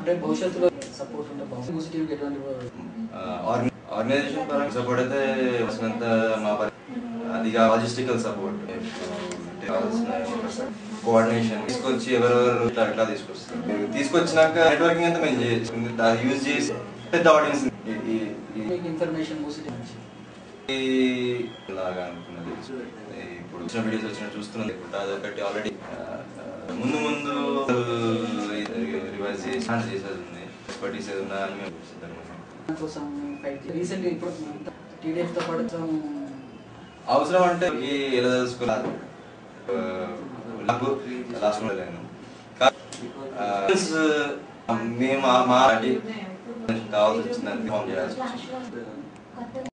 అంటే భవిష్యత్తులో సపోర్ట్ ఉంటే బాగుంది పాజిటివ్ ఎటువంటి ఆర్గనైజేషన్ పరంగా సపోర్ట్ అయితే వచ్చినంత మా పరి అది లాజిస్టికల్ సపోర్ట్ కోఆర్డినేషన్ తీసుకొచ్చి ఎవరెవరు ఇట్లా ఇట్లా తీసుకొస్తారు తీసుకొచ్చినాక నెట్వర్కింగ్ అంతా మేము చేయొచ్చు అది యూజ్ చేసి పెద్ద ఆడియన్స్ మీకు ఇన్ఫర్మేషన్ పాజిటివ్ నుంచి లాగా అనుకున్నది ఇప్పుడు వచ్చిన వీడియోస్ వచ్చిన చూస్తున్నది ఇప్పుడు అదొకటి ఆల్రెడీ ముందు ముందు రివైజ్ చేసి ఛాన్స్ చేసేది ఉంది ఎక్స్పర్టీస్ ఏది ఉన్నా అని మేము సిద్ధంగా ఉన్నాం. కోసం ఫైట్ రీసెంట్గా ఇప్పుడు టీడీఎఫ్ తో పాటు కొంచెం అవసరం అంటే ఈ ఎలా తెలుసుకోవాలి నాకు లాస్ట్ లేను కా- ఆ, మేము మా- మా కావాల్సి వచ్చిందని ఇన్ఫార్మ్ చేయాల్సి వచ్చింది